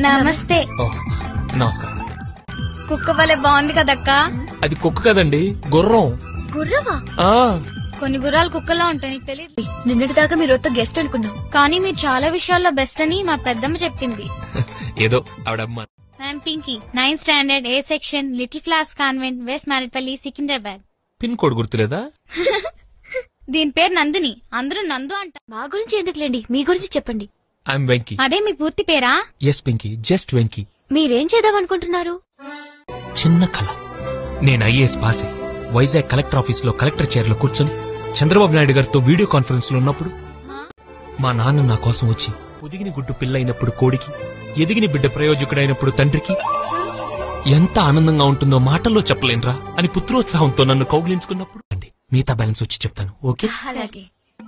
నమస్తే ఓ నమస్కారం కుక్క వలె బాగుంది కదక్క అది కుక్క కదండి గుర్రం గుర్రవా ఆ కొన్ని గుర్రాలు కుక్కలా ఉంటాయి నీకు తెలియదు నిన్నటిదాకా మీరు వద్ద గెస్ట్ అనుకున్నాం కానీ మీరు చాలా విషయాల్లో బెస్ట్ అని మా పెద్దమ్మ చెప్పింది ఏదో ఆవిడమ్మ I'm Pinky ninth standard A section little flower convent west Marredpally Secunderabad pin code గుర్తులేదా దీని పేరు నందిని అందరూ నందు అంట మా గురించి ఎందుకులేండి మీ గురించి చెప్పండి ఐఎమ్ వెంకీ అదే మీ పూర్తి పేరా ఎస్ పింకీ జస్ట్ వెంకీ మీరేం చేద్దాం అనుకుంటున్నారు చిన్న కళ నేను ఐఏఎస్ పాస్ అయ్యి వైజాగ్ కలెక్టర్ ఆఫీస్ లో కలెక్టర్ చైర్ లో కూర్చొని చంద్రబాబు నాయుడు గారితో వీడియో కాన్ఫరెన్స్ లో ఉన్నప్పుడు మా నాన్న నా కోసం వచ్చి పొదిగిని గుడ్డు పిల్లైనప్పుడు కోడికి ఎదిగిన బిడ్డ ప్రయోజకుడైనప్పుడు తండ్రికి ఎంత ఆనందంగా ఉంటుందో మాటల్లో చెప్పలేనురా అని పుత్రోత్సాహంతో నన్ను కౌగిలించుకున్నప్పుడు అండి మిగతా బ్యాలెన్స్ వచ్చి చెప్తాను ఓకే అలాగే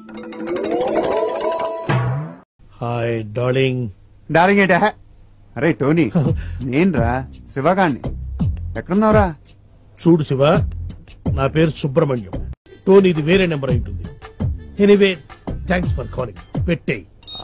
హాయ్ డార్లింగ్ డార్లింగ్ ఏంటా అరే టోనీ నేనురా శివగాణ్ణి ఎక్కడున్నావురా చూడు శివ నా పేరు సుబ్రహ్మణ్యం టోన్ ఇది వేరే నెంబర్ అయి ఉంటుంది ఎనీవే థ్యాంక్స్ ఫర్ కాలింగ్ పెట్టే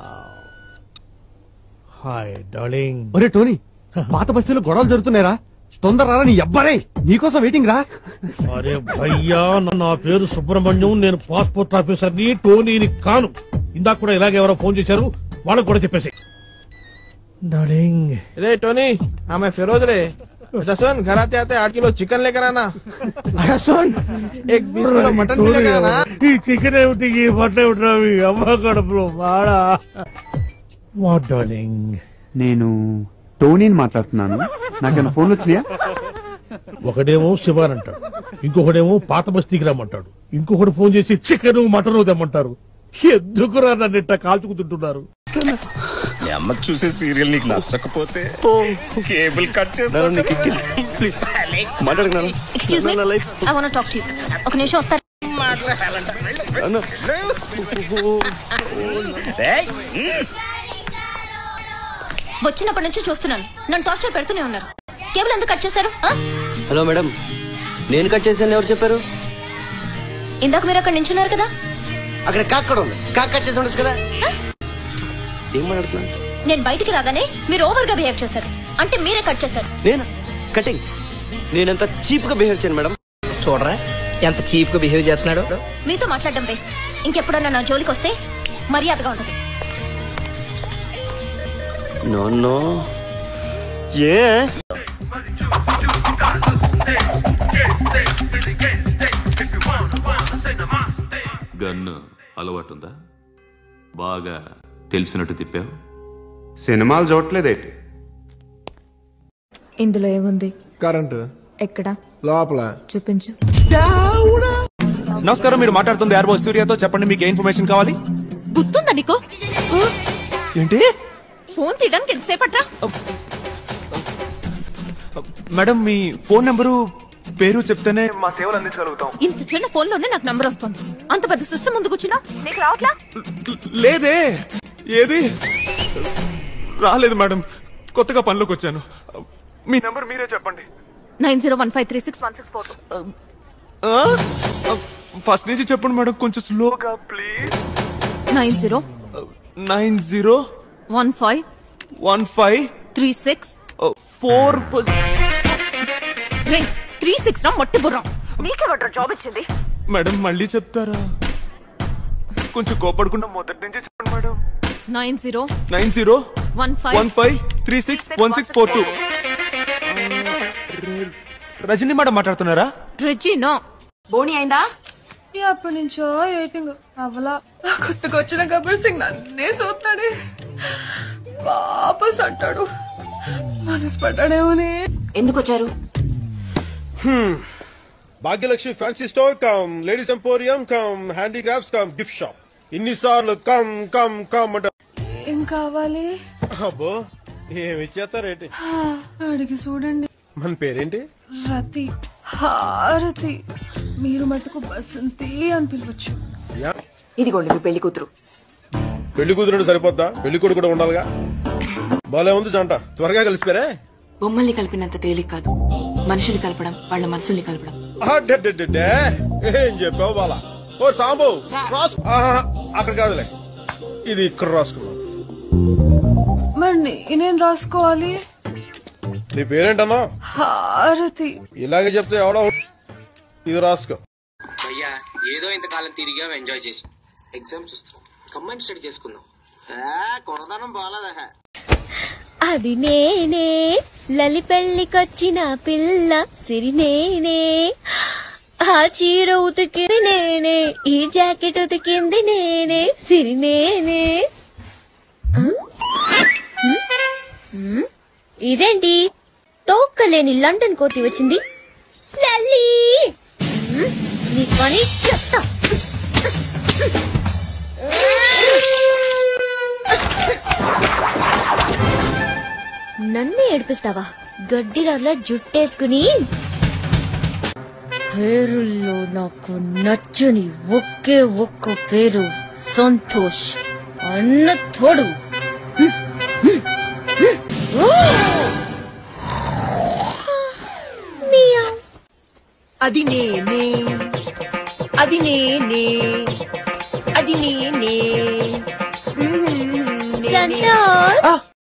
హాయ్ డార్లింగ్ ఒరే టోనీ పాత బస్తీలో గొడవలు జరుగుతున్నాయిరా తొందర రారా నీ అబ్బారే నీకోసం వెయిటింగ్ రా అరే భయ్యా నా పేరు సుబ్రహ్మణ్యం నేను పాస్పోర్ట్ ఆఫీసర్ ని టోనీని కాను ఇందాక కూడా ఇలాగే ఎవరో ఫోన్ చేశారు వాళ్ళకు కూడా చెప్పేసి డార్లింగ్ रे टोनी हाँ मैं फिरोज रे अच्छा सुन घर आते आते आठ किलो चिकन लेकर आना अच्छा सुन एक बीस किलो मटन भी लेकर आना ఈ చికెన్ ఏమిటి ఈ మటన్ ఏమిటి మీ అమ్మ కడుపులో వాడా వాట్ డార్లింగ్ నేను టోనీని మాట్లాడుతున్నాను నాకేమైనా ఫోన్లు వచ్చినాయా ఒకడేమో శివాన్ అంటాడు ఇంకొకడేమో పాత బస్తీకి రమ్మంటాడు ఇంకొకటి ఫోన్ చేసి చికెన్ మటన్ తెమ్మంటారు ఎందుకురా నన్ను ఇట్ట కాల్చుకుతుంటున్నారు మీ అమ్మకి చూసే సీరియల్ నీకు నచ్చకపోతే కేబుల్ కట్ చేస్తా ప్లీజ్ మాట్లాడుకున్నాను excuse me I want talk to you ఒక నిమిషం వస్తారు వచ్చినప్పటి నుంచి చూస్తున్నాను నన్ను టార్చర్ పెడుతూనే ఉన్నారు కేబుల్ ఎందుకు కట్ చేశారు ఆ? హలో మేడం నేను కట్ చేశాను ఎవరు చెప్పారు ఇందాక మీరు అక్కడ నించున్నారు కదా అక్కడ కాక్ కూడా ఉంది కాక్ కట్ చేసి ఉండొచ్చు కదా ఏం మాట్లాడుతున్నా నేను బయటికి రాగానే మీరు ఓవర్ గా బిహేవ్ చేశారు అంటే మీరే కట్ చేశారు నేను కటింగ్ నేనంత చీప్ గా బిహేవ్ చేయను మేడం చూడరా ఎంత చీప్ గా బిహేవ్ చేస్తున్నాడు మీతో మాట్లాడడం బెస్ట్ ఇంకెప్పుడన్నా నా జోలికి వస్తే మర్యాదగా ఉండదు నో నో ఏ గన్ను అలవాటుందా బాగా తెలిసినట్టు తిప్పావు సినిమాలు చూడట్లేదేంటి ఇందులో ఏముంది కరెంటు ఎక్కడ లోపల చూపించు నమస్కారం మీరు మాట్లాడుతుంది యార్బో సూర్యతో చెప్పండి మీకు ఏ ఇన్ఫర్మేషన్ కావాలి గుర్తుందా నీకు ఏంటి ఫోన్ తీయడానికి ఎంతసేపట్రా మేడం మీ ఫోన్ నెంబరు పేరు చెప్తేనే మా సేవలు అందించగలుగుతాం ఇంత చిన్న ఫోన్ లోనే నాకు నంబర్ వస్తుంది అంత పెద్ద సిస్టమ్ ముందు కూర్చున్నా నీకు రావట్లా లేదే ఏది రాలేదు మేడం కొత్తగా పనిలోకి వచ్చాను మీ నంబర్ మీరే చెప్పండి nine zero one five three six one six four first నుంచి చెప్పండి మేడం కొంచెం స్లోగా please nine zero nine zero one five one five three six four రే త్రీ సిక్స్ రా మొట్టి బుర్రం నీకెవడ్రా జాబ్ ఇచ్చింది మేడం మళ్ళీ చెప్తారా కొంచెం కోపడకుండా మొదటి నుంచి చెప్పండి madam nine zero nine zero one five one five three six one six four two Rajani madam మాట్లాడుతున్నారా రెజీనా బోని అయిందా అప్పటి నుంచో ఏటింగ్ అవలా కొత్తగా వచ్చిన గబ్బర్ సింగ్ నన్నే చూస్తాడే వాపస్ అంటాడు మనసు పడ్డాడేమోనే ఎందుకు వచ్చారు Bhagyalakshmi fancy store come ladies emporium come handicrafts come gift shop ఇన్నిసార్లు కమ్ కమ్ కమ్ అంట ఏం కావాలి అబ్బో ఏమి ఇచ్చేస్తారేంటి హా, అడిగి చూడండి మన పేరేంటి రతి హారతి మీరు మటుకు బసంతి అని పిలవచ్చు యా. ఇదిగోండి మీ పెళ్లి కూతురు పెళ్లి కూతురు సరిపోద్దా పెళ్లి కొడుకు కూడా ఉండాలిగా బాలే ఉంది జంట త్వరగా కలిసిపోయారే బొమ్మల్ని కలిపినంత తేలిక కాదు మనుషులు కలపడం వాళ్ళ మనసుల్ని కలపడం అడ్డడ్డడ్డే. ఏం చెప్పావు బాలా ఓ సాంబు రాసు ఆహా, అక్కడ కాదులే ఇది ఇక్కడ రాసుకున్నాం మరి నేనేం రాసుకోవాలి నీ పేరేంటన్నా హారతి ఇలాగే చెప్తే ఎవడో ఇది రాసుకో అయ్యా ఏదో ఇంతకాలం తిరిగా ఎంజాయ్ చేసి ఎగ్జామ్స్ వస్తున్నాం కమ్మని స్టడీ చేసుకుందాం కొరదానం బాగాలేదా అది నేనే లలి పెళ్ళికొచ్చిన పిల్ల సిరి నేనే ఆ చీర ఉతికింది నేనే ఈ జాకెట్ ఉతికింది నేనే సిరి నేనే ఆ? హ్మ్? హ్మ్? ఇదేంటి తోక్కలేని లండన్ కోతి వచ్చింది లల్లి హ్మ్? నీ పని చెప్తా నన్నే ఏడిపిస్తావా గడ్డిరాలా జుట్టేసుకుని పేరుల్లో నాకు నచ్చని ఒకే ఒక్క పేరు సంతోష్ అన్న తోడు అది నేనే అది నేనే అది నేనే సంతోష్